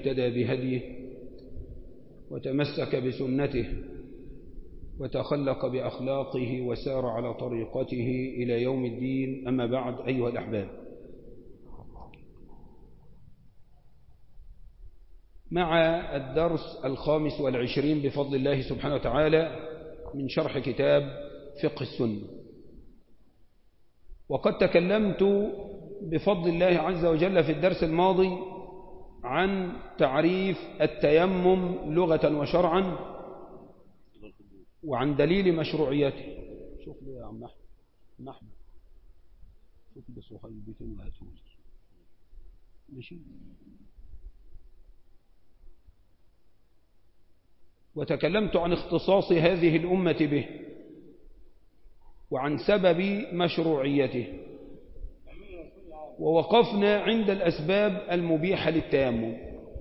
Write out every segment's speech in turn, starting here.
اهتدى بهديه وتمسك بسنته وتخلق بأخلاقه وسار على طريقته إلى يوم الدين أما بعد أيها الأحباب مع الدرس الخامس والعشرين بفضل الله سبحانه وتعالى من شرح كتاب فقه السنة وقد تكلمت بفضل الله عز وجل في الدرس الماضي عن تعريف التيمم لغة وشرعا وعن دليل مشروعيته شوف لي يا عم أحمد أحمد شوف لي صهيبتين وهاتولي ماشي وتكلمت عن اختصاص هذه الأمة به وعن سبب مشروعيته ووقفنا عند الأسباب المبيحة للتيمم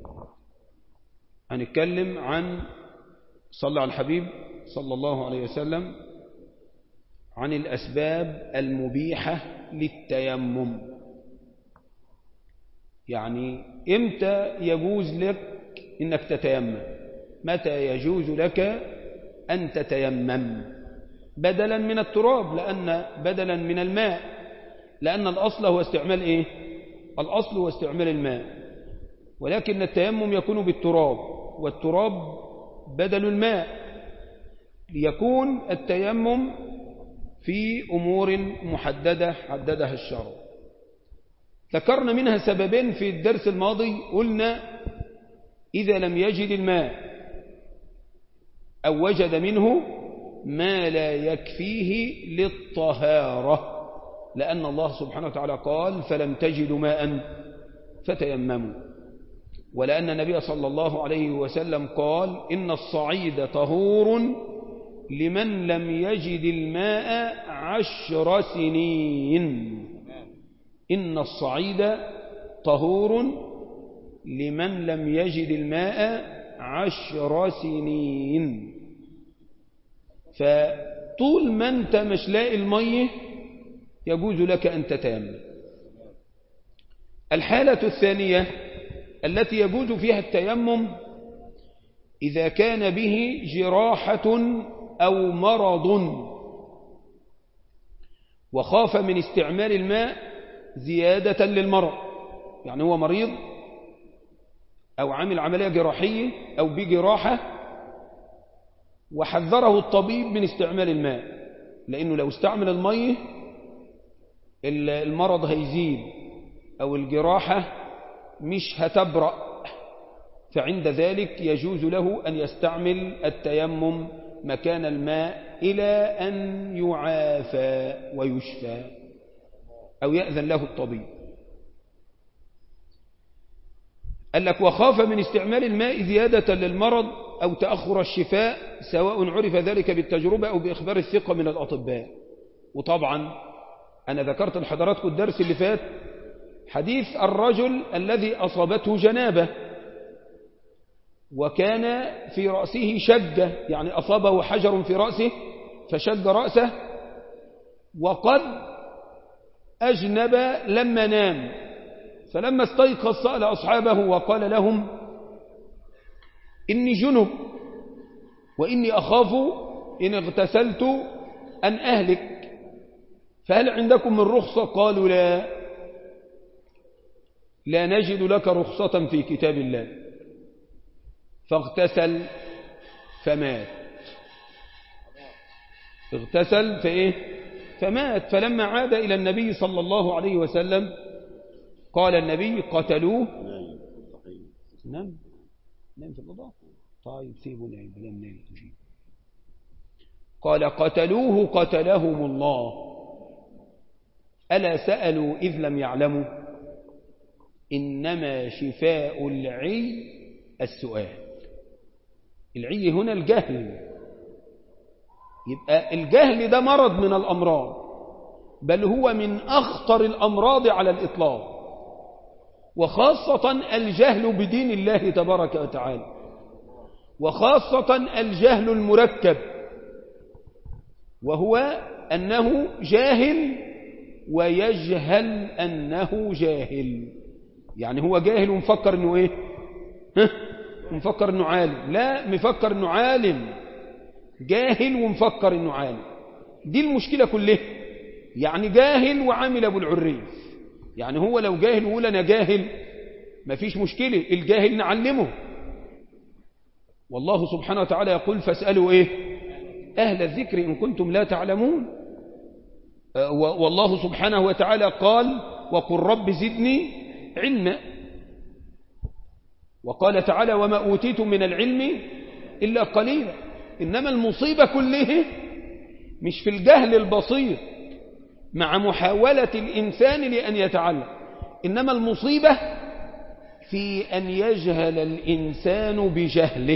هنتكلم عن صلى على الحبيب صلى الله عليه وسلم عن الأسباب المبيحة للتيمم يعني إمتى يجوز لك إنك تتيمم متى يجوز لك أن تتيمم بدلا من التراب لأن بدلا من الماء لأن الأصل هو استعمال إيه الأصل هو استعمال الماء ولكن التيمم يكون بالتراب والتراب بدل الماء ليكون التيمم في أمور محددة حددها الشرع ذكرنا منها سببين في الدرس الماضي قلنا إذا لم يجد الماء أو وجد منه ما لا يكفيه للطهارة لأن الله سبحانه وتعالى قال فلم تجدوا ماء فتيمموا ولأن النبي صلى الله عليه وسلم قال إن الصعيد طهور لمن لم يجد الماء عشر سنين إن الصعيد طهور لمن لم يجد الماء عشر سنين فطول ما انت مش لاقي المية يجوز لك أن تتيمم الحالة الثانية التي يجوز فيها التيمم إذا كان به جراحة أو مرض وخاف من استعمال الماء زيادة للمرض يعني هو مريض أو عامل عملية جراحية أو بجراحة وحذره الطبيب من استعمال الماء لأنه لو استعمل المية المرض هيزيد أو الجراحة مش هتبرأ فعند ذلك يجوز له أن يستعمل التيمم مكان الماء إلى أن يعافى ويشفى أو يأذن له الطبيب قال لك وخاف من استعمال الماء زيادة للمرض أو تأخر الشفاء سواء عرف ذلك بالتجربة أو بإخبار الثقة من الأطباء وطبعا أنا ذكرت لحضراتكم الدرس اللي فات حديث الرجل الذي أصابته جنابة وكان في رأسه شجة يعني أصابه حجر في رأسه فشج رأسه وقد أجنب لما نام فلما استيقظ سأل أصحابه وقال لهم إني جنب وإني أخاف إن اغتسلت أن أهلك فهل عندكم من رخصة قالوا لا لا نجد لك رخصة في كتاب الله فاغتسل فمات اغتسل فإيه فمات فلما عاد إلى النبي صلى الله عليه وسلم قال النبي قتلوه نعم نعم في الوضع طيب سيبوا نعم نعم نعم قال قتلوه قتلهم الله ألا سألوا إذ لم يعلموا إنما شفاء العي السؤال العي هنا الجهل يبقى الجهل ده مرض من الأمراض بل هو من أخطر الأمراض على الإطلاق وخاصة الجهل بدين الله تبارك وتعالى وخاصة الجهل المركب وهو أنه جاهل ويجهل أنه جاهل يعني هو جاهل ومفكر أنه إيه ها ومفكر انه عالم لا مفكر انه عالم جاهل ومفكر انه عالم دي المشكلة كلها يعني جاهل وعامل ابو العريف يعني هو لو جاهل ويقول انا جاهل مفيش مشكلة الجاهل نعلمه والله سبحانه وتعالى يقول فاسألوا ايه اهل الذكر ان كنتم لا تعلمون والله سبحانه وتعالى قال وقل رب زدني علما وقال تعالى وما أوتيتم من العلم إلا قليلا إنما المصيبة كلها مش في الجهل البسيط مع محاولة الإنسان لأن يتعلم إنما المصيبة في أن يجهل الإنسان بجهله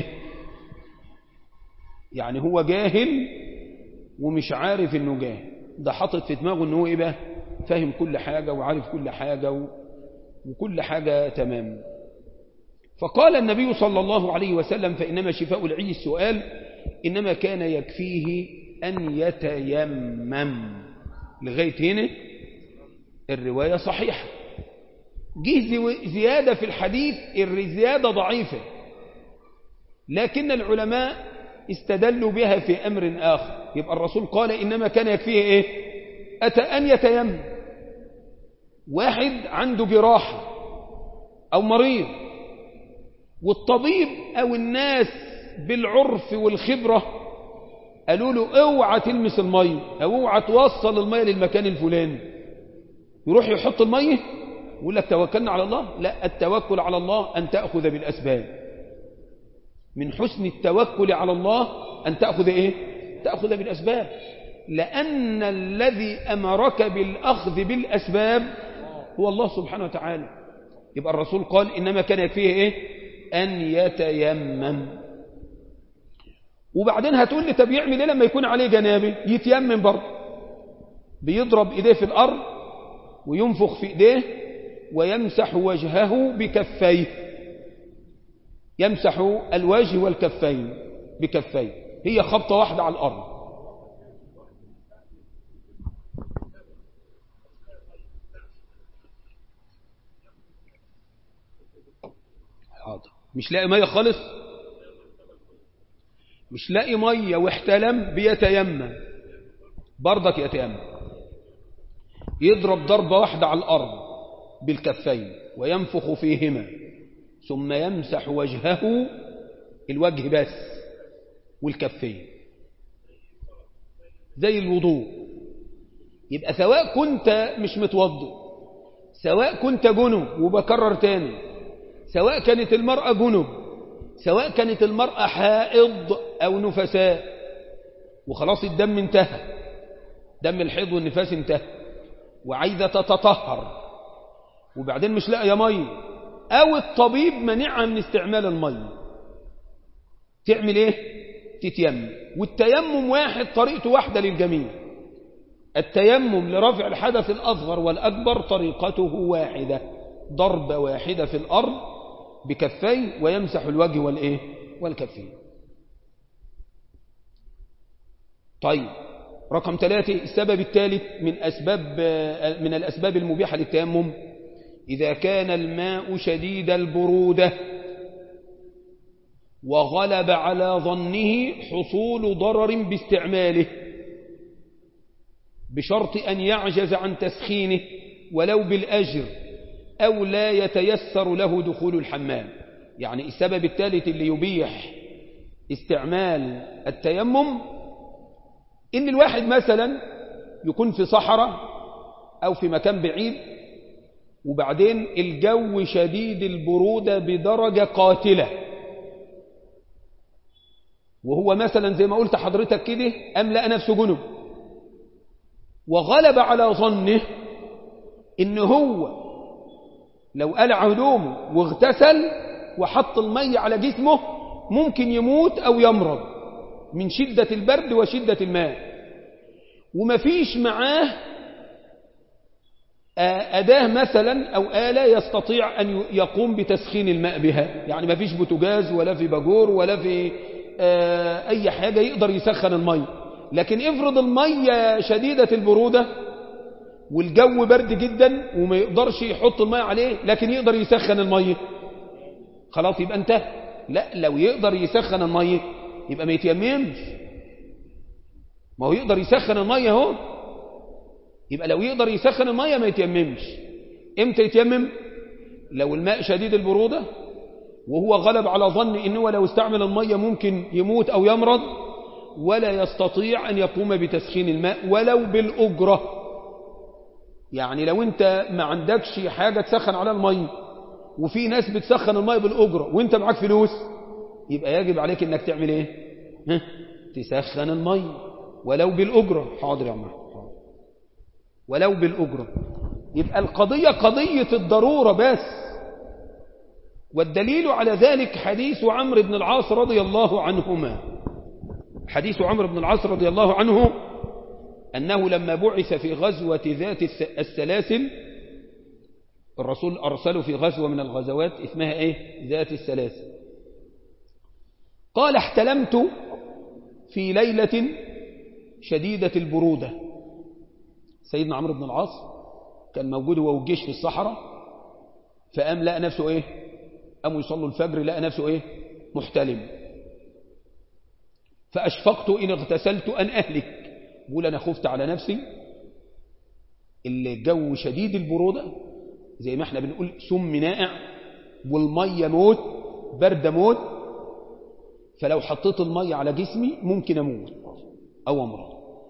يعني هو جاهل ومش عارف إنه جاهل ده حاطط في دماغه إنه هو إيه بقى فاهم كل حاجة وعارف كل حاجة و... وكل حاجة تمام فقال النبي صلى الله عليه وسلم فإنما شفاء العي السؤال إنما كان يكفيه أن يتيمم لغاية هنا الرواية صحيحة جه زيادة في الحديث الزيادة ضعيفة لكن العلماء استدلوا بها في أمر آخر يبقى الرسول قال إنما كان يكفيه إيه أتى أن يتيمم واحد عنده جراحة أو مريض والطبيب أو الناس بالعرف والخبرة قالوا له اوعى تلمس المية أو اوعى توصل المية للمكان الفلاني يروح يحط المية يقول لك توكلنا على الله لا التوكل على الله أن تأخذ بالأسباب من حسن التوكل على الله أن تأخذ إيه تأخذ بالأسباب لأن الذي أمرك بالأخذ بالأسباب هو الله سبحانه وتعالى يبقى الرسول قال إنما كان يكفيه إيه أن يتيمم وبعدين هتقول لي طب يعمل إيه لما يكون عليه جنابه يتيمم برضه بيضرب إيديه في الأرض وينفخ في إيديه ويمسح وجهه بكفيه يمسح الوجه والكفين بكفيه هي خبطة واحدة على الأرض حاضر مش لاقي مية خالص مش لاقي مية واحتلم بيتيمم برضك يتيمم يضرب ضربة واحدة على الأرض بالكفين وينفخ فيهما ثم يمسح وجهه الوجه بس والكفين زي الوضوء يبقى سواء كنت مش متوضئ سواء كنت جنب وبكرر تاني سواء كانت المرأة جنب سواء كانت المرأة حائض أو نفساء وخلاص الدم انتهى دم الحيض والنفاس انتهى وعايزة تتطهر وبعدين مش لاقيه ميه أو الطبيب منعها من استعمال الميه تعمل ايه تتيمم والتيمم واحد طريقته واحدة للجميع التيمم لرفع الحدث الأصغر والأكبر طريقته واحدة ضربة واحدة في الأرض بكفين ويمسح الوجه والإيه والكفين طيب رقم ثلاثة السبب الثالث من أسباب من الأسباب المبيحة للتيمم إذا كان الماء شديد البرودة وغلب على ظنه حصول ضرر باستعماله بشرط أن يعجز عن تسخينه ولو بالأجر أو لا يتيسر له دخول الحمام يعني السبب الثالث اللي يبيح استعمال التيمم إن الواحد مثلا يكون في صحراء أو في مكان بعيد وبعدين الجو شديد البرودة بدرجة قاتلة وهو مثلا زي ما قلت حضرتك كده أملأ نفسه جنب وغلب على ظنه إن هو لو قلع هدومه واغتسل وحط المية على جسمه ممكن يموت أو يمرض من شدة البرد وشدة الماء ومفيش معاه أداة مثلا أو آلة يستطيع أن يقوم بتسخين الماء بها يعني مفيش بوتجاز ولا في باجور ولا في أي حاجة يقدر يسخن المية لكن افرض المية شديدة البرودة والجو برد جدا وما يقدرش يحط المية عليه لكن يقدر يسخن المية خلاص يبقى انتهى لا لو يقدر يسخن المية يبقى ما يتيممش ما هو يقدر يسخن المية اهو يبقى لو يقدر يسخن المية ما يتيممش امتى يتيمم لو الماء شديد البرودة وهو غلب على ظن انه لو استعمل المية ممكن يموت او يمرض ولا يستطيع ان يقوم بتسخين الماء ولو بالأجرة يعني لو انت ما عندكش حاجة تسخن على المية وفي ناس بتسخن المية بالأجرة وانت معاك فلوس يبقى يجب عليك انك تعمل ايه ها؟ تسخن المية ولو بالأجرة حاضر يا عم ولو بالأجرة يبقى القضية قضية الضرورة بس والدليل على ذلك حديث عمرو بن العاص رضي الله عنهما حديث عمرو بن العاص رضي الله عنه أنه لما بعث في غزوة ذات السلاسل الرسول أرسله في غزوة من الغزوات اسمها إيه ذات السلاسل قال احتلمت في ليلة شديدة البرودة سيدنا عمرو بن العاص كان موجود هو والجيش في الصحراء فقام لقى نفسه ايه قاموا يصلوا الفجر لقى نفسه ايه محتلم فأشفقت إن اغتسلت أن أهلك بقول أنا خفت على نفسي الجو شديد البرودة زي ما احنا بنقول سم نائع والمية موت برد موت فلو حطيت المية على جسمي ممكن أموت أو أمرض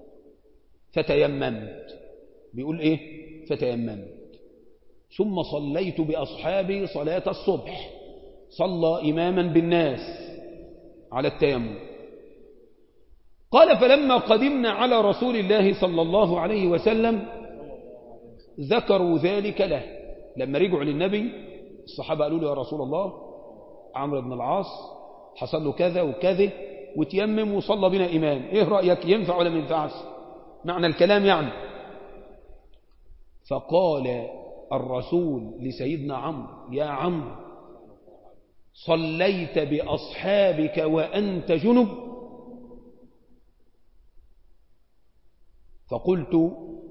فتيممت بيقول إيه فتيممت ثم صليت بأصحابي صلاة الصبح صلى إماما بالناس على التيمم قال فلما قدمنا على رسول الله صلى الله عليه وسلم ذكروا ذلك له لما رجعوا للنبي الصحابة قالوا له يا رسول الله عمرو بن العاص حصل له كذا وكذا وتيمم وصلى بنا إمام إيه رأيك ينفع ولا ما ينفعش معنى الكلام يعني فقال الرسول لسيدنا عمرو يا عمرو صليت بأصحابك وأنت جنب فقلت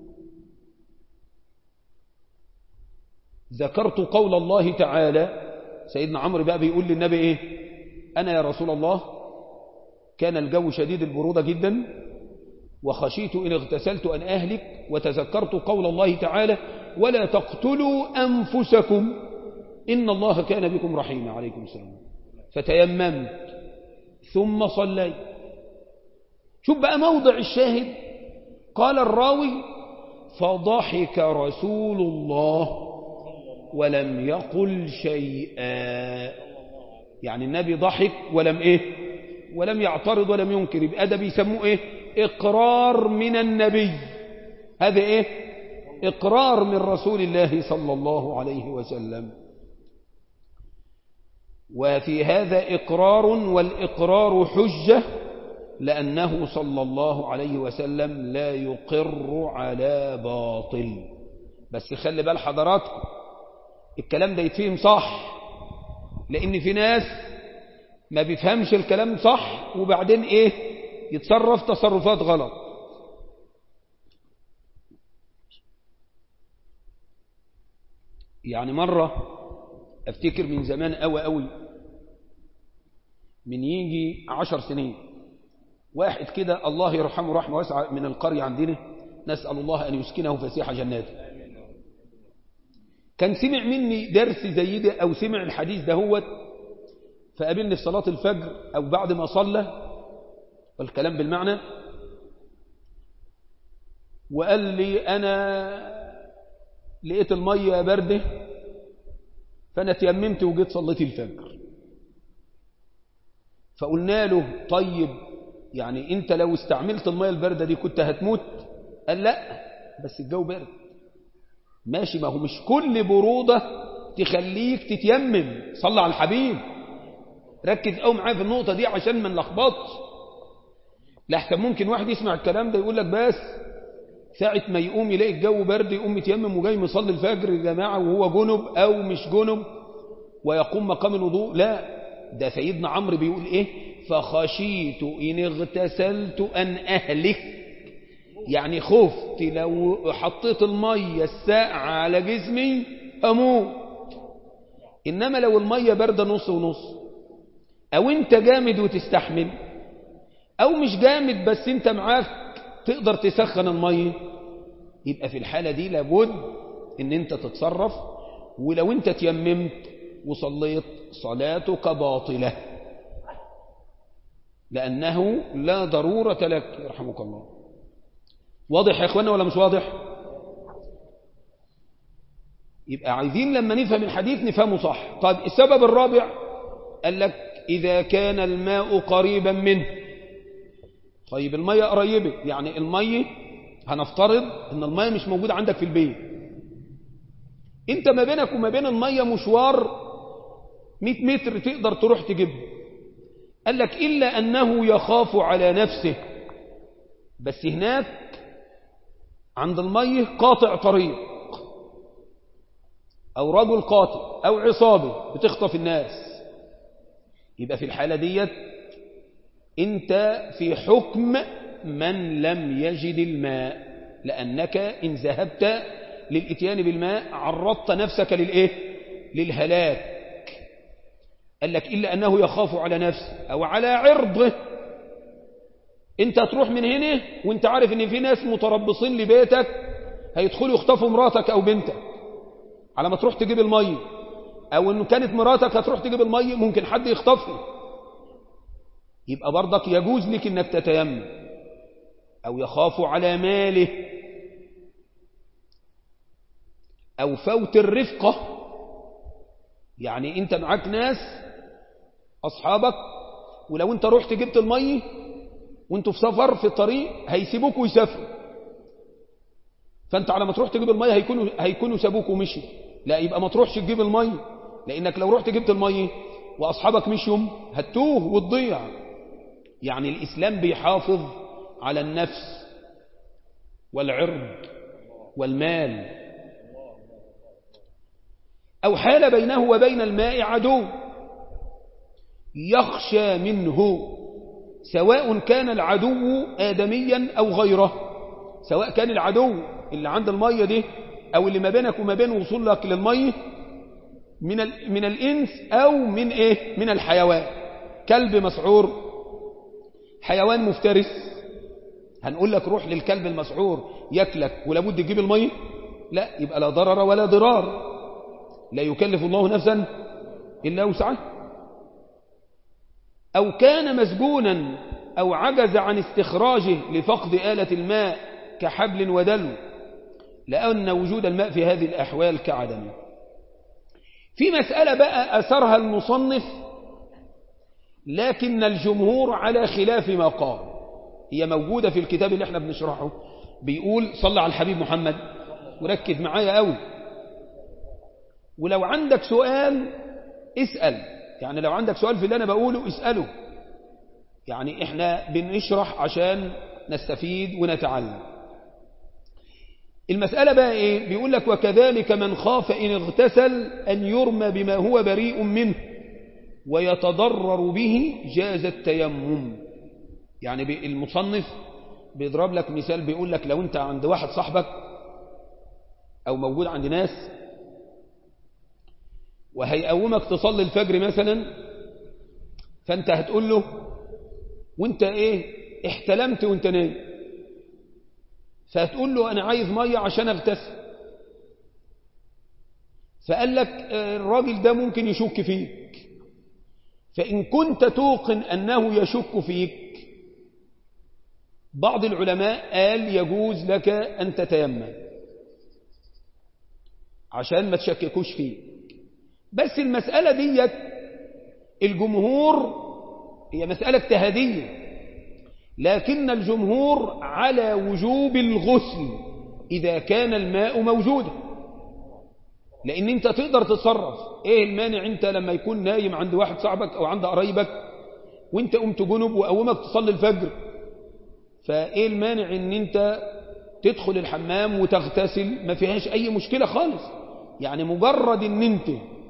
ذكرت قول الله تعالى سيدنا عمرو بقى بيقول للنبي ايه انا يا رسول الله كان الجو شديد البرودة جدا وخشيت إن اغتسلت أن أهلك وتذكرت قول الله تعالى ولا تقتلوا أنفسكم إن الله كان بكم رحيما عليكم السلام فتيممت ثم صليت شوف بقى موضع الشاهد قال الراوي فضحك رسول الله ولم يقل شيئا يعني النبي ضحك ولم ايه ولم يعترض ولم ينكر يبقى ده بيسموه ايه اقرار من النبي هذا ايه اقرار من رسول الله صلى الله عليه وسلم وفي هذا اقرار والاقرار حجة لأنه صلى الله عليه وسلم لا يقر على باطل بس خلي بال حضراتكم الكلام ده يتفهم صح لأن في ناس ما بيفهمش الكلام صح وبعدين ايه يتصرف تصرفات غلط يعني مرة افتكر من زمان قوي قوي من يجي عشر سنين واحد كده الله يرحمه رحمة واسعة من القرية عندنا نسأل الله أن يسكنه فسيح جناته كان سمع مني درس زي ده أو سمع الحديث دهوت فقابلني في صلاة الفجر أو بعد ما صلى والكلام بالمعنى وقال لي أنا لقيت المية باردة فأنا تيممت وجيت صليت الفجر فقلنا له طيب يعني أنت لو استعملت المية الباردة دي كنت هتموت قال لا بس الجو برد ماشي ما هو مش كل برودة تخليك تتيمم صلى على الحبيب ركز قوي معايا في النقطة دي عشان ما نلخبطش لحسن ممكن واحد يسمع الكلام ده يقول لك بس ساعة ما يقوم يلاقي الجو برد يقوم يتيمم وجاي مصلي الفجر يا جماعة وهو جنب أو مش جنب ويقوم مقام الوضوء لا ده سيدنا عمرو بيقول إيه فخشيت إن اغتسلت أن أهلك يعني خفت لو حطيت المية الساقعة على جسمي أموت إنما لو المية باردة نص ونص أو أنت جامد وتستحمل أو مش جامد بس أنت معاك تقدر تسخن المية يبقى في الحالة دي لابد أن أنت تتصرف ولو أنت تيممت وصليت صلاتك باطلة لأنه لا ضرورة لك يرحمك الله واضح يا أخوانا ولا مش واضح يبقى عايزين لما نفهم الحديث نفهمه صح طيب السبب الرابع قال لك إذا كان الماء قريبا منه طيب المية قريبة يعني المية هنفترض ان المية مش موجودة عندك في البيت انت ما بينك وما بين المية مشوار 100 متر تقدر تروح تجيبها قال لك إلا أنه يخاف على نفسه بس هناك عند المية قاطع طريق أو رجل قاطع أو عصابة بتخطف الناس يبقى في الحالة ديت انت في حكم من لم يجد الماء لأنك إن ذهبت للإتيان بالماء عرضت نفسك للإيه؟ للهلاك قال لك إلا أنه يخاف على نفسه أو على عرضه انت تروح من هنا وانت عارف ان في ناس متربصين لبيتك هيدخلوا يخطفوا مراتك او بنتك على ما تروح تجيب المية او ان كانت مراتك هتروح تجيب المية ممكن حد يخطفها يبقى برضك يجوز لك انك تتيمم او يخاف على ماله او فوت الرفقة يعني انت معاك ناس اصحابك ولو انت رحت جبت المية وانتوا في سفر في الطريق هيسيبوك ويسافروا فانت على ما تروح تجيب المية هيكونوا, هيكونوا سابوك ومشي لا يبقى ما تروحش تجيب المية لانك لو رحت جبت المية واصحابك مشيهم هتوه وتضيع يعني الاسلام بيحافظ على النفس والعرض والمال او حال بينه وبين الماء عدو يخشى منه سواء كان العدو آدميا أو غيره سواء كان العدو اللي عند المية دي أو اللي ما بينك وما بين وصولك للمية من, من الإنس أو من إيه من الحيوان كلب مسعور حيوان مفترس هنقول لك روح للكلب المسعور يكلك ولابد تجيب المية لا يبقى لا ضرر ولا ضرار لا يكلف الله نفسا إلا وسعها أو كان مسجونا أو عجز عن استخراجه لفقد آلة الماء كحبل ودلو لأن وجود الماء في هذه الأحوال كعدمه في مسألة بقى أثرها المصنف لكن الجمهور على خلاف ما قال هي موجودة في الكتاب اللي احنا بنشرحه بيقول صلى على الحبيب محمد وركز معايا قوي ولو عندك سؤال اسأل يعني لو عندك سؤال في اللي أنا بقوله اسأله يعني احنا بنشرح عشان نستفيد ونتعلم المسألة بقى ايه بيقول لك وكذلك من خاف إن اغتسل أن يرمى بما هو بريء منه ويتضرر به جاز التيمم يعني المصنف بيضرب لك مثال بيقول لك لو انت عند واحد صاحبك او موجود عند ناس وهيقومك تصلي الفجر مثلا فانت هتقول له وانت ايه احتلمت وانت نايم فهتقول له انا عايز ميه عشان اغتسل فقال لك الراجل ده ممكن يشك فيك فإن كنت توقن أنه يشك فيك بعض العلماء قال يجوز لك أن تتيمم عشان ما تشككوش فيه بس المسألة ديت الجمهور هي مسألة اجتهادية لكن الجمهور على وجوب الغسل إذا كان الماء موجودا لأن أنت تقدر تتصرف إيه المانع أنت لما يكون نايم عند واحد صاحبك أو عند قرايبك وأنت قمت جنب وقومك تصلي الفجر فإيه المانع أن أنت تدخل الحمام وتغتسل ما فيهاش أي مشكلة خالص يعني مجرد أن أنت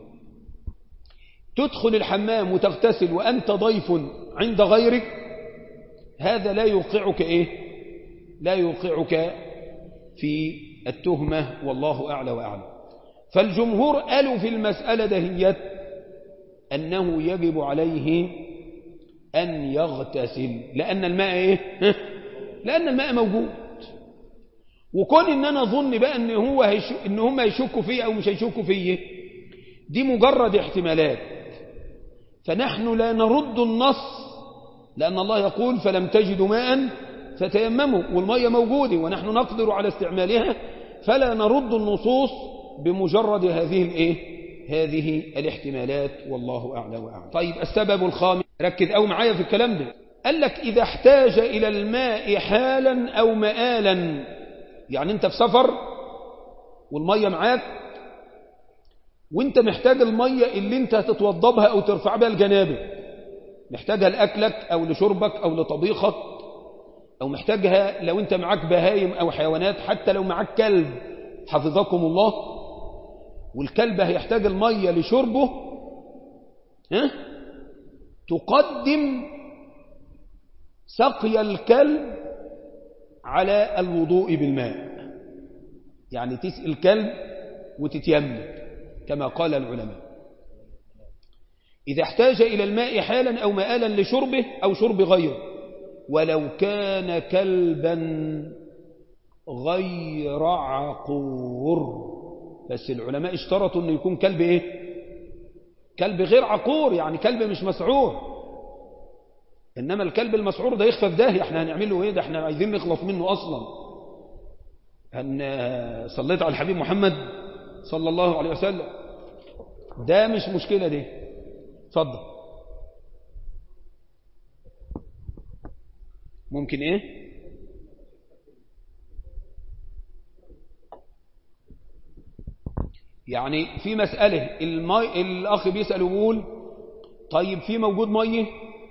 تدخل الحمام وتغتسل وأنت ضيف عند غيرك هذا لا يوقعك إيه لا يوقعك في التهمة والله أعلى وأعلم فالجمهور قالوا في المسألة دهيت أنه يجب عليه أن يغتسل لأن الماء إيه؟ لأن الماء موجود وكون إن أنا أظن بقى إن, هو هيش... إن هم هيشكوا فيه أو مش هيشكوا فيه دي مجرد احتمالات فنحن لا نرد النص لأن الله يقول فلم تجدوا ماء فتيمموا والمية موجودة ونحن نقدر على استعمالها فلا نرد النصوص بمجرد هذه الايه هذه الاحتمالات والله أعلى وأعلم طيب السبب الخامس ركز أو معايا في الكلام ده قال لك إذا احتاج إلى الماء حالا أو مآلا يعني أنت في سفر والمية معاك وانت محتاج المية اللي انت هتتوضى بها أو ترفع بها الجنابه محتاجها لأكلك أو لشربك أو لطبيخك أو محتاجها لو انت معاك بهايم أو حيوانات حتى لو معاك كلب حفظكم الله والكلب هيحتاج المية لشربه ها؟ تقدم سقي الكلب على الوضوء بالماء يعني تسقي الكلب وتتيمم كما قال العلماء إذا احتاج إلى الماء حالا أو مآلا لشربه أو شرب غيره ولو كان كلبا غير عقور بس العلماء اشترطوا أنه يكون كلب إيه كلب غير عقور يعني كلب مش مسعور إنما الكلب المسعور ده يخفى في داهية احنا هنعمله ايه ده احنا عايزين نخلص منه أصلا هن صليت على الحبيب محمد صلى الله عليه وسلم ده مش مشكلة دي اتفضل ممكن ايه يعني في مسألة المي... الأخ بيسأل ويقول طيب في موجود مية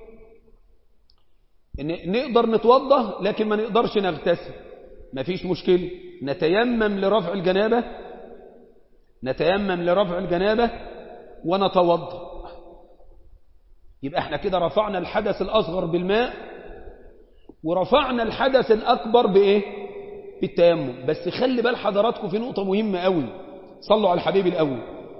نقدر نتوضى لكن ما نقدرش نغتسل ما فيش مشكلة نتيمم لرفع الجنابة نتيمم لرفع الجنابة ونتوضى يبقى احنا كده رفعنا الحدث الأصغر بالماء ورفعنا الحدث الأكبر بإيه بالتيمم بس خلي بال حضراتكم في نقطة مهمة قوي صلوا على الحبيب الأول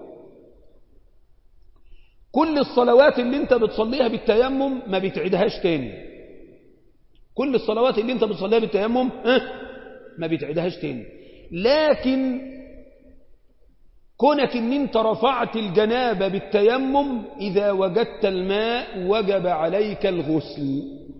كل الصلوات اللي انت بتصليها بالتيمم ما بتعيدهاش تاني كل الصلوات اللي انت بتصليها بالتيمم اه ما بتعيدهاش تاني لكن كونك ان انت رفعت الجنابة بالتيمم اذا وجدت الماء وجب عليك الغسل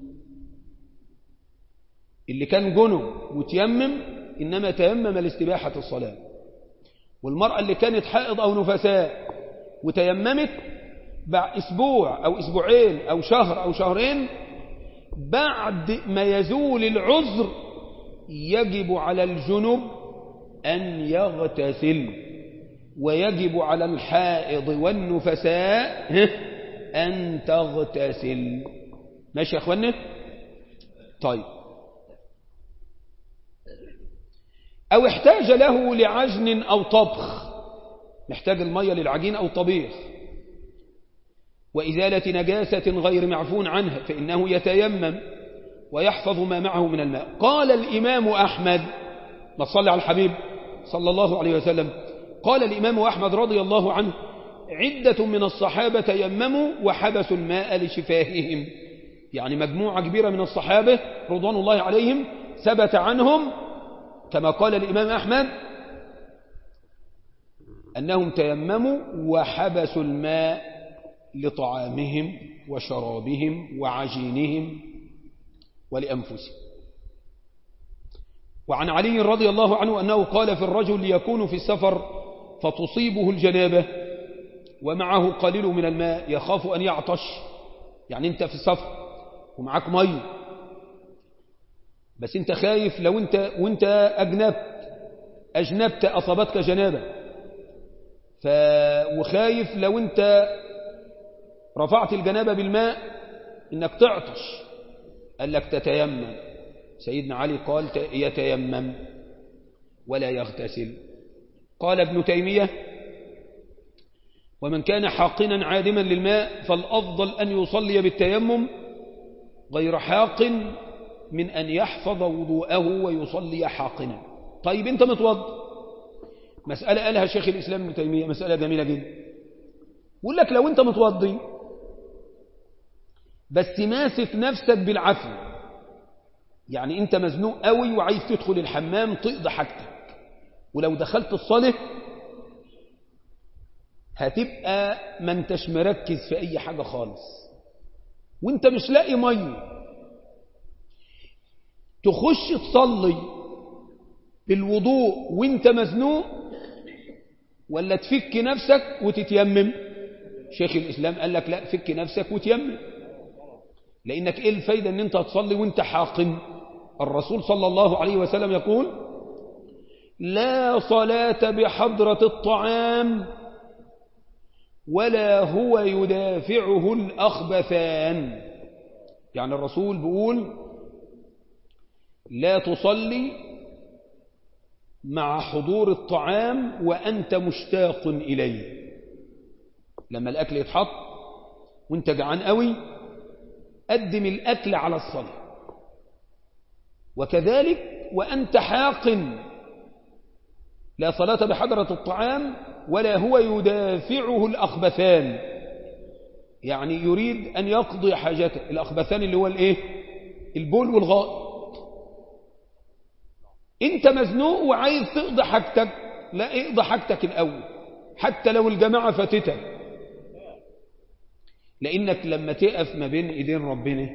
اللي كان جنب وتيمم انما تيمم لاستباحة الصلاة والمرأة اللي كانت حائض او نفساء وتيممت بعد اسبوع او اسبوعين او شهر او شهرين بعد ما يزول العذر يجب على الجنب أن يغتسل ويجب على الحائض والنفساء أن تغتسل ماشي يا أخوانا طيب أو احتاج له لعجن أو طبخ محتاج المية للعجين أو طبيخ وإزالة نجاسة غير معفون عنها فإنه يتيمم ويحفظ ما معه من الماء قال الإمام أحمد ما صلى على الحبيب صلى الله عليه وسلم قال الإمام أحمد رضي الله عنه عدة من الصحابة تيمموا وحبسوا الماء لشفاههم يعني مجموعة كبيرة من الصحابة رضوان الله عليهم ثبت عنهم كما قال الإمام أحمد أنهم تيمموا وحبسوا الماء لطعامهم وشرابهم وعجينهم ولأنفسهم وعن علي رضي الله عنه أنه قال في الرجل يكون في السفر فتصيبه الجنابة ومعه قليل من الماء يخاف أن يعطش يعني أنت في السفر ومعك مي بس أنت خايف لو أنت وأنت أجنبت أجنبت أصابتك جنابة ف... وخايف لو أنت رفعت الجنابة بالماء إنك تعطش قال لك تتيمم سيدنا علي قال يتيمم ولا يغتسل قال ابن تيمية ومن كان حاقنا عادما للماء فالأفضل أن يصلي بالتيمم غير حاق من أن يحفظ وضوءه ويصلي حاقنا طيب انت متوض مسألة قالها شيخ الإسلام ابن تيمية مسألة جميلة جدا يقول لك لو أنت متوضي بس ماسك نفسك بالعافية يعني أنت مزنوق قوي وعايز تدخل الحمام تقضي حاجتك ولو دخلت الصلاة هتبقى ما انتش مركز في أي حاجة خالص وانت مش لاقي مية تخش تصلي بالوضوء وانت مزنوق ولا تفك نفسك وتتيمم شيخ الإسلام قال لك لا فك نفسك وتيمم لأنك إيه الفايدة أن أنت تصلي وانت حاقن الرسول صلى الله عليه وسلم يقول لا صلاة بحضرة الطعام ولا هو يدافعه الأخبثان يعني الرسول بيقول لا تصلي مع حضور الطعام وأنت مشتاق إليه لما الأكل يتحط وانت جعان قوي قدم الأكل على الصلاة وكذلك وأنت حاقن لا صلاة بحضرة الطعام ولا هو يدافعه الأخبثان يعني يريد أن يقضي حاجته الأخبثان اللي هو الإيه البول والغائط انت مزنوق وعايز تقضي حاجتك لا اقضي حاجتك الأول حتى لو الجماعة فاتتك لأنك لما تقف ما بين إيدين ربنا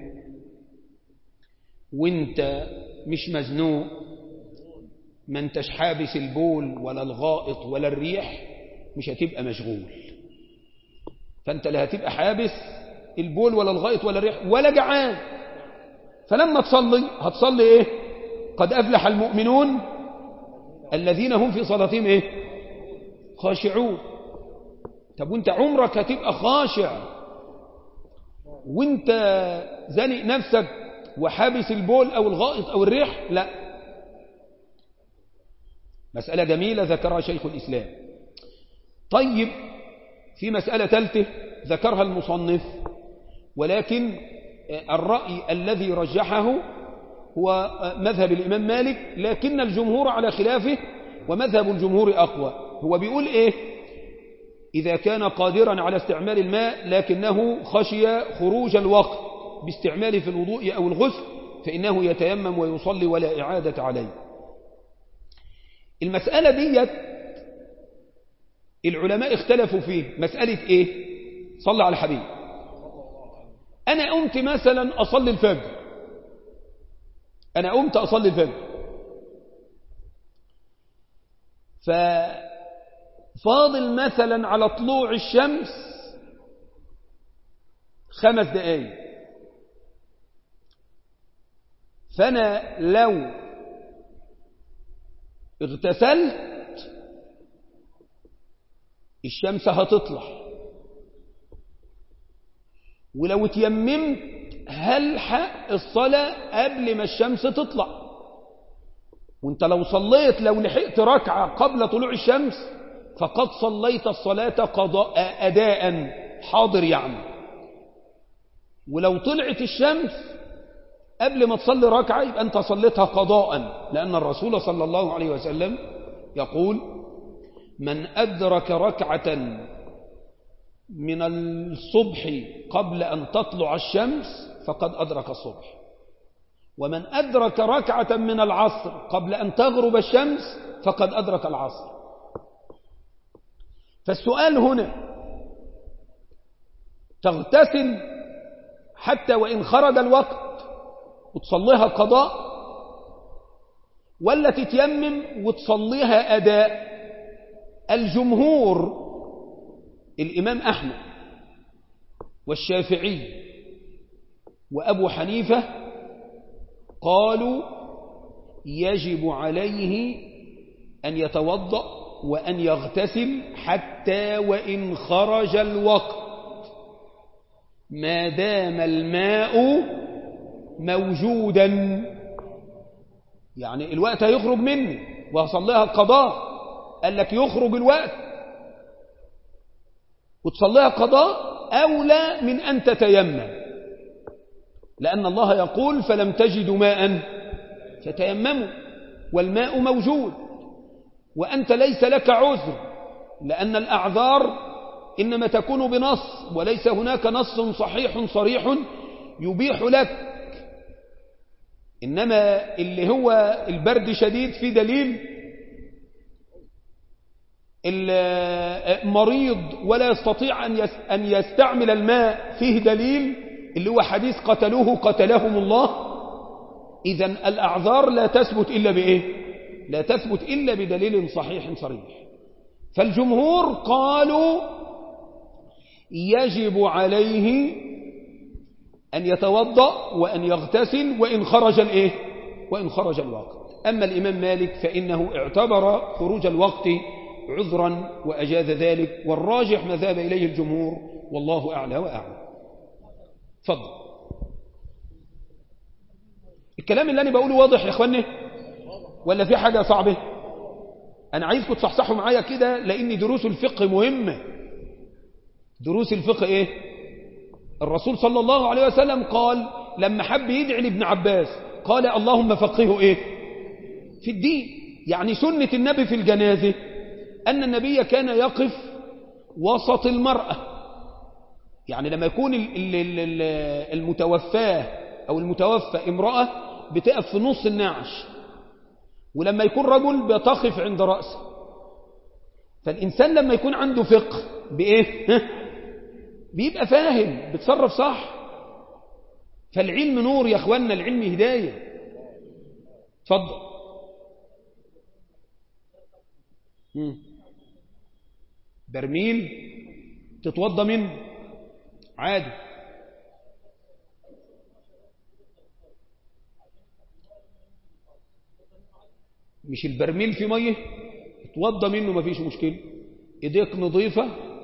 وانت مش مزنوق ما انتش حابس البول ولا الغائط ولا الريح مش هتبقى مشغول فانت لا هتبقى حابس البول ولا الغائط ولا الريح ولا جعان فلما تصلي هتصلي ايه قد أفلح المؤمنون الذين هم في صلاتهم ايه خاشعون طب وانت عمرك هتبقى خاشع وانت زنق نفسك وحابس البول أو الغائط أو الريح لا مسألة جميلة ذكرها شيخ الإسلام طيب في مسألة ثالثة ذكرها المصنف ولكن الرأي الذي رجحه هو مذهب الإمام مالك لكن الجمهور على خلافه ومذهب الجمهور أقوى هو بيقول إيه إذا كان قادرا على استعمال الماء لكنه خشي خروج الوقت باستعماله في الوضوء أو الغسل فإنه يتيمم ويصلي ولا إعادة عليه المسألة ديت العلماء اختلفوا فيه مسألة ايه صلى على الحبيب انا قمت مثلا اصلي الفجر انا قمت اصلي الفجر ففاضل مثلا على طلوع الشمس خمس دقايق فانا لو اغتسلت الشمس هتطلع ولو اتيممت هلحق الصلاة قبل ما الشمس تطلع وانت لو صليت لو لحقت ركعة قبل طلوع الشمس فقد صليت الصلاة قضاء أداء حاضر يعني ولو طلعت الشمس قبل ما تصلي ركعة يبقى أنت صليتها قضاء لأن الرسول صلى الله عليه وسلم يقول من أدرك ركعة من الصبح قبل أن تطلع الشمس فقد أدرك الصبح ومن أدرك ركعة من العصر قبل أن تغرب الشمس فقد أدرك العصر فالسؤال هنا تغتسل حتى وإن خرج الوقت وتصليها قضاء ولا تتيمم وتصليها أداء الجمهور الإمام أحمد والشافعي وأبو حنيفة قالوا يجب عليه أن يتوضأ وأن يغتسل حتى وإن خرج الوقت ما دام الماء موجودا يعني الوقت هيخرج مني وهصليها القضاء قال لك يخرج الوقت وتصليها قضاء أولى من أن تتيمم لأن الله يقول فلم تجدوا ماء فتيمموا والماء موجود وأنت ليس لك عذر لأن الأعذار إنما تكون بنص وليس هناك نص صحيح صريح يبيح لك إنما اللي هو البرد شديد في دليل المريض ولا يستطيع أن يستعمل الماء فيه دليل اللي هو حديث قتلوه قتلهم الله إذا الأعذار لا تثبت إلا بإيه لا تثبت إلا بدليل صحيح صريح فالجمهور قالوا يجب عليه أن يتوضأ وأن يغتسل وإن خرج الإيه وإن خرج الوقت أما الإمام مالك فإنه اعتبر خروج الوقت عذرا وأجاز ذلك والراجح ما ذهب إليه الجمهور والله أعلى وأعلى تفضل الكلام اللي أنا بقوله واضح يا إخواني ولا في حاجة صعبة أنا عايزكم تصحصحوا معايا كده لأن دروس الفقه مهمة دروس الفقه إيه الرسول صلى الله عليه وسلم قال لما حب يدعي لابن عباس قال اللهم فقهه إيه في الدين يعني سنة النبي في الجنازة أن النبي كان يقف وسط المرأة يعني لما يكون المتوفاه أو المتوفى امرأة بتقف في نص النعش ولما يكون رجل بتقف عند رأسه فالإنسان لما يكون عنده فقه بإيه بيبقى فاهم بتصرف صح فالعلم نور يا أخوانا العلم هداية تفضل برميل تتوضى منه عادي مش البرميل في ميه اتوضى منه مفيش مشكلة ايديك نظيفة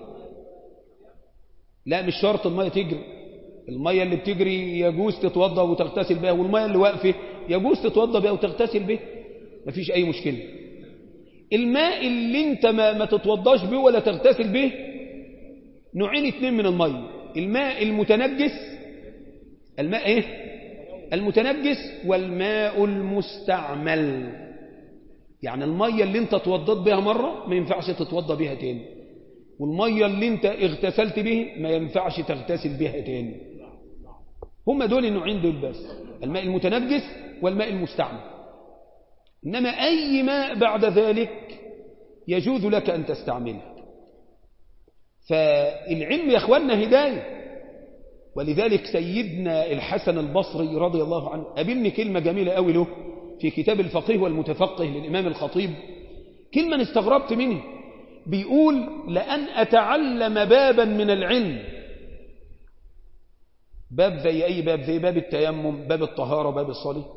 لا مش شرط المية تجري المية اللي بتجري يجوز تتوضى وتغتسل بها والمية اللي واقفة يجوز تتوضى بها وتغتسل بها مفيش أي مشكلة الماء اللي انت ما, ما تتوضاش به ولا تغتسل به نوعين اتنين من المية الماء المتنجس الماء ايه المتنجس والماء المستعمل يعني المية اللي انت توضت بها مرة ما ينفعش تتوضى بها تاني والمية اللي انت اغتسلت به ما ينفعش تغتسل بها تاني هم دول النوعين دول بس الماء المتنجس والماء المستعمل إنما أي ماء بعد ذلك يجوز لك أن تستعمله فالعلم يا أخوانا هداية ولذلك سيدنا الحسن البصري رضي الله عنه قابلني كلمة جميلة قوي له في كتاب الفقيه والمتفقه للإمام الخطيب كلمة استغربت منه بيقول لأن أتعلم بابا من العلم باب زي أي باب زي باب التيمم باب الطهارة باب الصلاة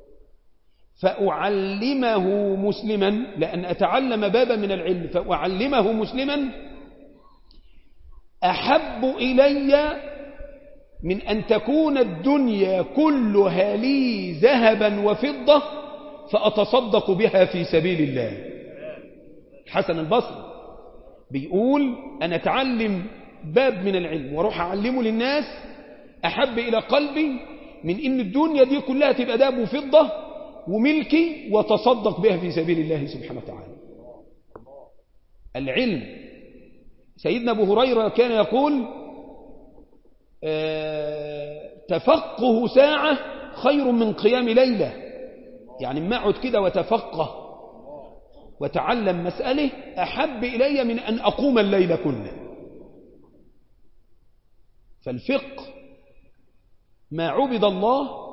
فأعلمه مسلما لأن أتعلم بابا من العلم فأعلمه مسلما أحب إلي من أن تكون الدنيا كلها لي ذهبا وفضة فأتصدق بها في سبيل الله حسن البصري بيقول أنا أتعلم باب من العلم واروح أعلمه للناس أحب إلى قلبي من إن الدنيا دي كلها تبقى داب وفضة وملكي وتصدق بها في سبيل الله سبحانه وتعالى العلم سيدنا أبو هريرة كان يقول تفقه ساعة خير من قيام ليلة يعني ما اقعد كده وتفقه وتعلم مسألة أحب إلي من أن أقوم الليل كله فالفقه ما عبد الله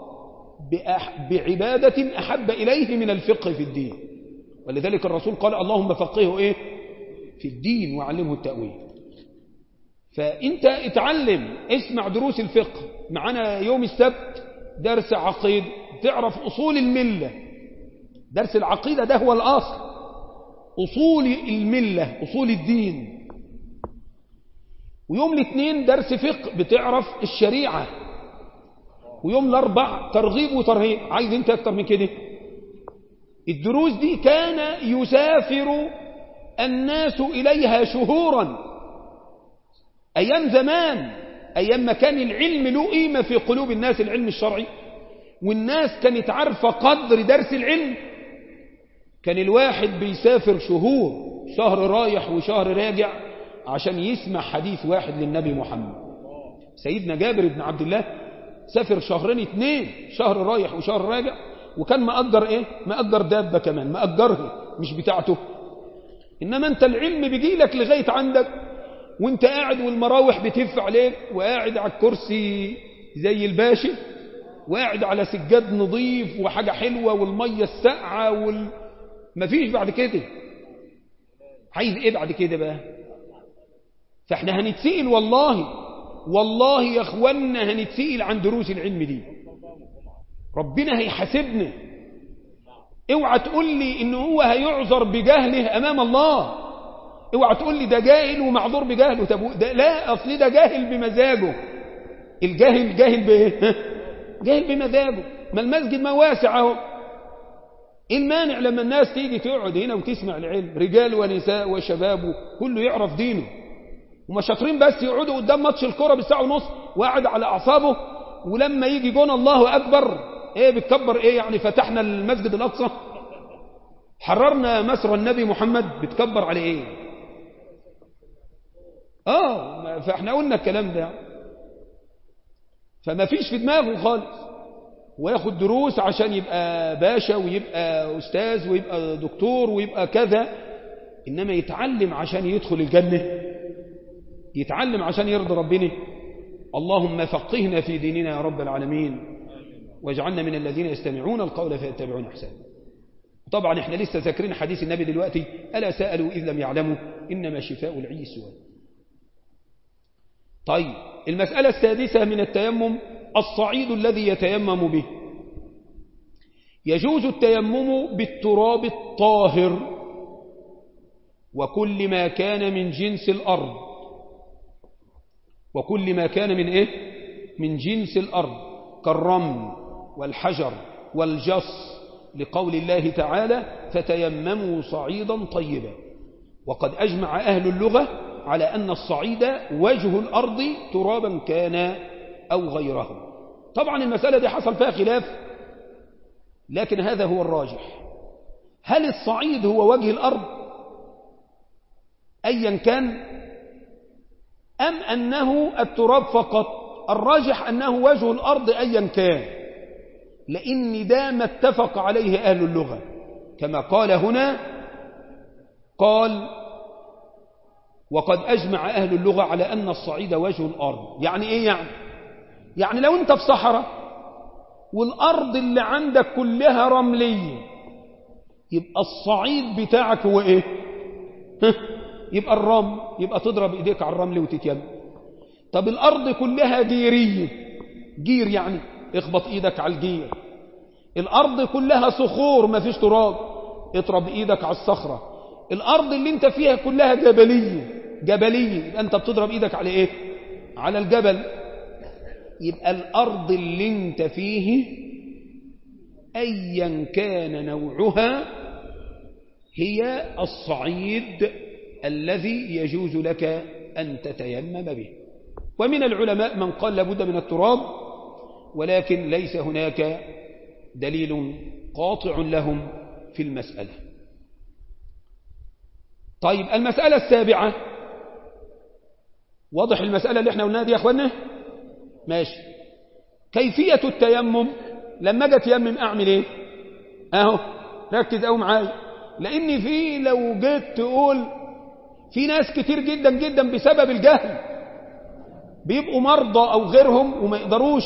بعبادة أحب إليه من الفقه في الدين ولذلك الرسول قال اللهم فقهه إيه في الدين وعلمه التأويل فأنت اتعلم اسمع دروس الفقه معنا يوم السبت درس عقيد تعرف أصول الملة درس العقيدة ده هو الأصل أصول الملة أصول الدين ويوم الاثنين درس فقه بتعرف الشريعة ويوم الاربع ترغيب وترهيب عايز انت اكتر من كده الدروس دي كان يسافر الناس إليها شهورا أيام زمان أيام ما كان العلم له قيمة في قلوب الناس العلم الشرعي والناس كانت عارفة قدر درس العلم كان الواحد بيسافر شهور شهر رايح وشهر راجع عشان يسمع حديث واحد للنبي محمد سيدنا جابر بن عبد الله سافر شهرين اتنين شهر رايح وشهر راجع وكان مأجر ايه مأجر دابة كمان مأجرها مش بتاعته انما انت العلم بيجي لك لغاية عندك وانت قاعد والمراوح بتف عليك وقاعد على الكرسي زي الباشا وقاعد على سجاد نظيف وحاجة حلوة والمية الساقعة وال... مفيش بعد كده عايز ايه بعد كده بقى فاحنا هنتسئل والله والله يا اخوانا هنتسئل عن دروس العلم دي ربنا هيحاسبنا اوعى تقول لي ان هو هيعذر بجهله امام الله اوعى تقول لي ده جاهل ومعذور بجهله طب ده لا اصل ده جاهل بمزاجه الجاهل جاهل بايه جاهل بمزاجه ما المسجد ما واسع اهو ايه المانع لما الناس تيجي تقعد هنا وتسمع العلم رجال ونساء وشباب كله يعرف دينه وما شاطرين بس يقعدوا قدام ماتش الكرة بالساعة ونص وقاعد على أعصابه ولما يجي جون الله أكبر ايه بتكبر ايه يعني فتحنا المسجد الأقصى حررنا مسر النبي محمد بتكبر على ايه اه فاحنا قلنا الكلام ده فما فيش في دماغه خالص وياخد دروس عشان يبقى باشا ويبقى أستاذ ويبقى دكتور ويبقى كذا إنما يتعلم عشان يدخل الجنة يتعلم عشان يرضي ربنا اللهم فقهنا في ديننا يا رب العالمين واجعلنا من الذين يستمعون القول فيتبعون أحسن طبعا احنا لسه ذاكرين حديث النبي دلوقتي ألا سألوا إذ لم يعلموا إنما شفاء العي سؤال طيب المسألة السادسة من التيمم الصعيد الذي يتيمم به يجوز التيمم بالتراب الطاهر وكل ما كان من جنس الأرض وكل ما كان من إيه؟ من جنس الأرض كالرمل والحجر والجص لقول الله تعالى فتيمموا صعيدا طيبا وقد أجمع أهل اللغة على أن الصعيد وجه الأرض ترابا كان أو غيره طبعا المسألة دي حصل فيها خلاف لكن هذا هو الراجح هل الصعيد هو وجه الأرض أيا كان أم أنه التراب فقط الراجح أنه وجه الأرض أيا كان لأن ده ما اتفق عليه أهل اللغة كما قال هنا قال وقد أجمع أهل اللغة على أن الصعيد وجه الأرض يعني إيه يعني يعني لو أنت في صحراء والأرض اللي عندك كلها رملية يبقى الصعيد بتاعك هو إيه يبقى الرمل يبقى تضرب إيديك على الرمل وتتيم طب الأرض كلها جيرية جير يعني اخبط إيدك على الجير الأرض كلها صخور ما فيش تراب اضرب إيدك على الصخرة الأرض اللي انت فيها كلها جبلية جبلية يبقى انت بتضرب إيدك على إيه على الجبل يبقى الأرض اللي انت فيه أيا كان نوعها هي الصعيد الذي يجوز لك أن تتيمم به ومن العلماء من قال لابد من التراب ولكن ليس هناك دليل قاطع لهم في المسألة طيب المسألة السابعة واضح المسألة اللي احنا قلناها دي يا أخوانا ماشي كيفية التيمم لما اجي اتيمم اعمل ايه اهو ركز قوي معايا لان في لو جيت تقول في ناس كتير جدا جدا بسبب الجهل بيبقوا مرضى او غيرهم وما يقدروش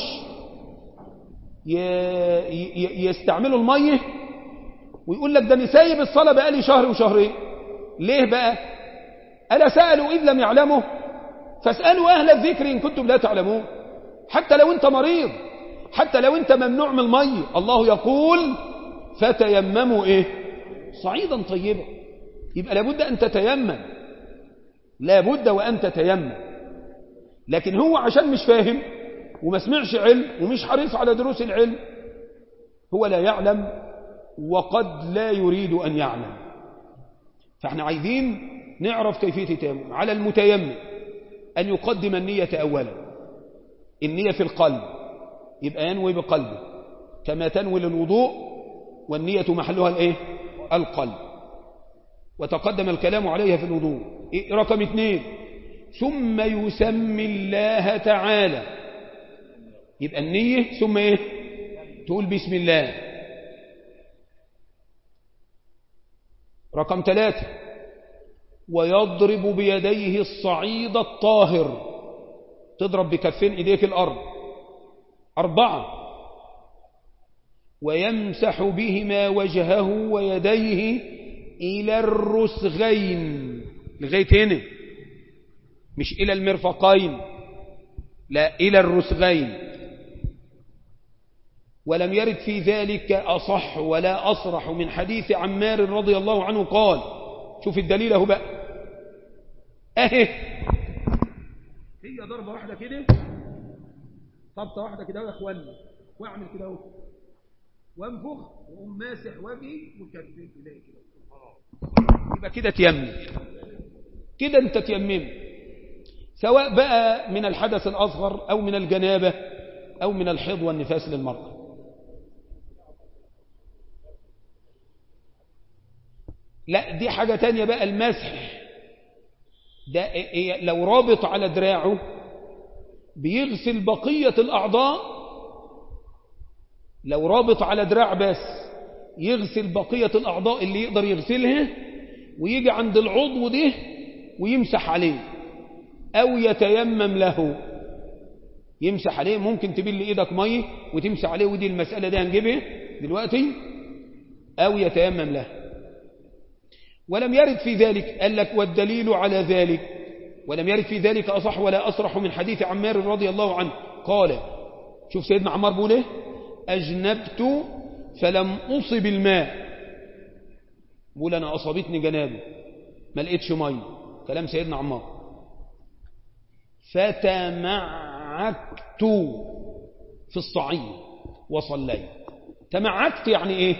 يستعملوا المية ويقول لك ده انا سايب الصلاة بقالي شهر وشهرين ليه بقى ألا سألوا إذ لم يعلموا فاسألوا أهل الذكر إن كنتم لا تعلمون حتى لو أنت مريض حتى لو أنت ممنوع من المية الله يقول فتيمموا إيه صعيدا طيبا يبقى لابد أن تتيمم لابد وأن تتيمم لكن هو عشان مش فاهم وما سمعش علم ومش حريص على دروس العلم هو لا يعلم وقد لا يريد أن يعلم فاحنا عايزين نعرف كيفية التيمم على المتيمم أن يقدم النية أولا النية في القلب يبقى ينوي بقلبه كما تنوي للوضوء والنية محلها الايه القلب وتقدم الكلام عليها في الوضوء رقم اثنين ثم يسمي الله تعالى يبقى النية ثم ايه تقول بسم الله رقم ثلاثة ويضرب بيديه الصعيد الطاهر تضرب بكفين ايديك الارض اربعة ويمسح بهما وجهه ويديه الى الرسغين لغاية هنا مش الى المرفقين لا الى الرسغين ولم يرد في ذلك أصح ولا أصرح من حديث عمار رضي الله عنه قال شوف الدليل اهو بقى اهي هي ضربة واحدة كده طبطة واحدة كده يا اخواني واعمل كده اهو وانفخ واقوم ماسح وجهي وكفيت اليه كده يبقى كده تيمم كده انت تيمم سواء بقى من الحدث الأصغر أو من الجنابة أو من الحيض والنفاس للمرأة لا دي حاجة تانية بقى المسح ده لو رابط على دراعه بيغسل بقية الأعضاء لو رابط على دراع بس يغسل بقية الأعضاء اللي يقدر يغسلها ويجي عند العضو ده ويمسح عليه أو يتيمم له يمسح عليه ممكن تبل إيدك مية وتمسح عليه ودي المسألة دي هنجيبها دلوقتي أو يتيمم له ولم يرد في ذلك قال لك والدليل على ذلك ولم يرد في ذلك أصح ولا أصرح من حديث عمار رضي الله عنه قال شوف سيدنا عمار بيقول ايه أجنبت فلم أصب الماء بقول أنا أصابتني جنابه ما لقيتش مية كلام سيدنا عمار فتمعكت في الصعيد وصليت تمعكت يعني ايه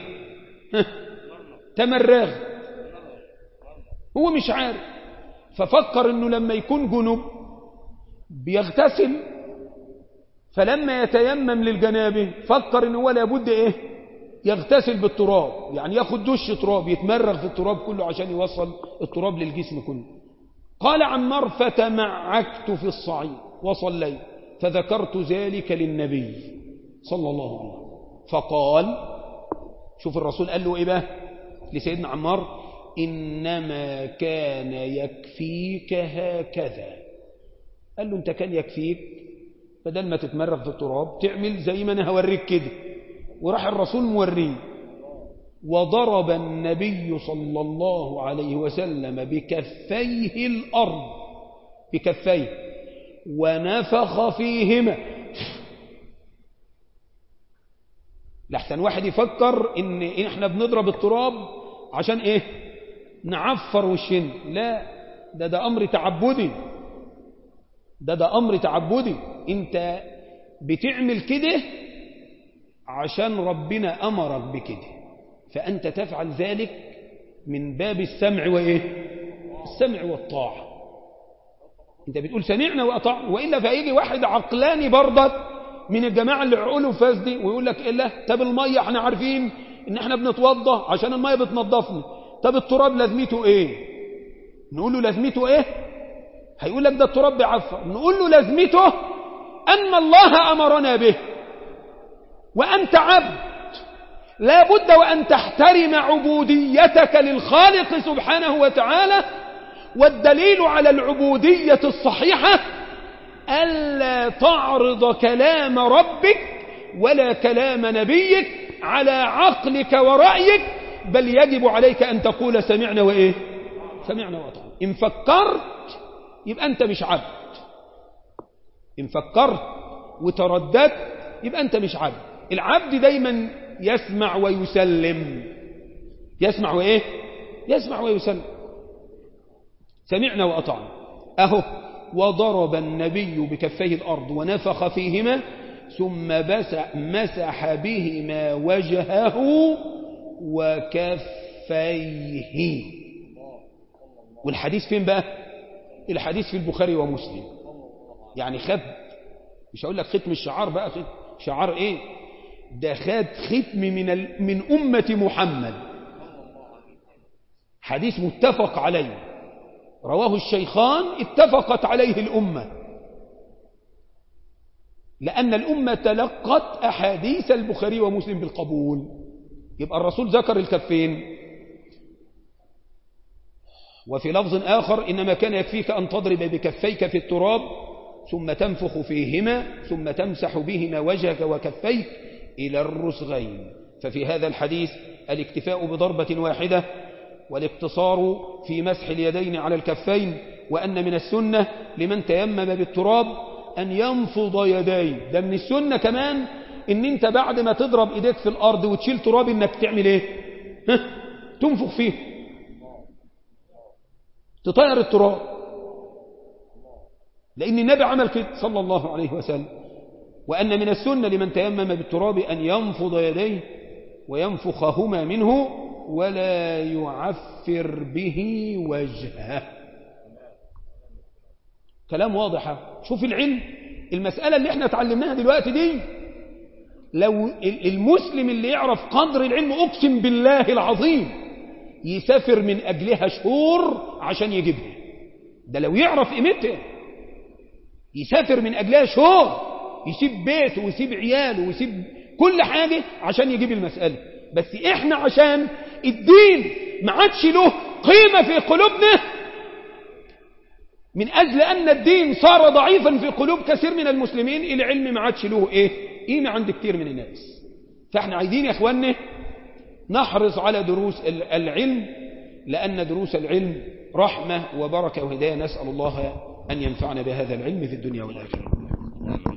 تمرغت هو مش عارف ففكر انه لما يكون جنوب بيغتسل فلما يتيمم للجنابه فكر انه هو لابد ايه يغتسل بالتراب يعني ياخد دش تراب يتمرغ في التراب كله عشان يوصل التراب للجسم كله قال عمار فتمعكت في الصعيد وصليت فذكرت ذلك للنبي صلى الله عليه وسلم فقال شوف الرسول قال له ايه بقى لسيدنا عمار إنما كان يكفيك هكذا قال له انت كان يكفيك بدل ما تتمرغ في التراب تعمل زي ما انا هوريك كده وراح الرسول موريه وضرب النبي صلى الله عليه وسلم بكفيه الأرض بكفيه ونفخ فيهما لحسن واحد يفكر ان احنا بنضرب التراب عشان ايه نعفر وشنا لا ده ده امر تعبدي ده ده امر تعبدي انت بتعمل كده عشان ربنا امرك بكده فانت تفعل ذلك من باب السمع وايه السمع والطاعه انت بتقول سمعنا واطعنا والا فهيجي واحد عقلاني برضك من الجماعه اللي عقولهم فاسدي ويقول لك ايه لا طب الميه احنا عارفين ان احنا بنتوضى عشان الميه بتنضفنا طب التراب لازمته ايه نقول له لازمته ايه هيقول لك ده التراب بيعفر نقول له لازمته ان الله امرنا به وانت عبد لا بد وان تحترم عبوديتك للخالق سبحانه وتعالى والدليل على العبوديه الصحيحه الا تعرض كلام ربك ولا كلام نبيك على عقلك ورأيك بل يجب عليك أن تقول سمعنا وإيه سمعنا وأطعنا إن فكرت يبقى أنت مش عبد إن فكرت وترددت يبقى أنت مش عبد العبد دايما يسمع ويسلم يسمع وإيه يسمع ويسلم سمعنا وأطعنا أهو وضرب النبي بكفيه الأرض ونفخ فيهما ثم بس مسح بهما وجهه وكفيه والحديث فين بقى الحديث في البخاري ومسلم يعني خد مش هقول لك ختم الشعار بقى ختم شعار ايه ده خد ختم من ال... من أمة محمد حديث متفق عليه رواه الشيخان اتفقت عليه الأمة لأن الأمة تلقت أحاديث البخاري ومسلم بالقبول يبقى الرسول ذكر الكفين وفي لفظ آخر إنما كان يكفيك أن تضرب بكفيك في التراب ثم تنفخ فيهما ثم تمسح بهما وجهك وكفيك إلى الرسغين ففي هذا الحديث الاكتفاء بضربة واحدة والاقتصار في مسح اليدين على الكفين وأن من السنة لمن تيمم بالتراب أن ينفض يديه ده من السنة كمان إن أنت بعد ما تضرب إيديك في الأرض وتشيل تراب إنك تعمل إيه ها؟ تنفخ فيه تطير التراب لأن النبي عمل كده صلى الله عليه وسلم وأن من السنة لمن تيمم بالتراب أن ينفض يديه وينفخهما منه ولا يعفر به وجهه كلام واضح شوف العلم المسألة اللي احنا اتعلمناها دلوقتي دي لو المسلم اللي يعرف قدر العلم أقسم بالله العظيم يسافر من أجلها شهور عشان يجيبها ده لو يعرف قيمتها يسافر من أجلها شهور يسيب بيته ويسيب عياله ويسيب كل حاجة عشان يجيب المسألة بس احنا عشان الدين ما عادش له قيمة في قلوبنا من أجل أن الدين صار ضعيفا في قلوب كثير من المسلمين العلم ما عادش له إيه قيمة عند كثير من الناس فاحنا عايزين يا إخواننا نحرص على دروس العلم لأن دروس العلم رحمة وبركة وهداية نسأل الله أن ينفعنا بهذا العلم في الدنيا والآخرة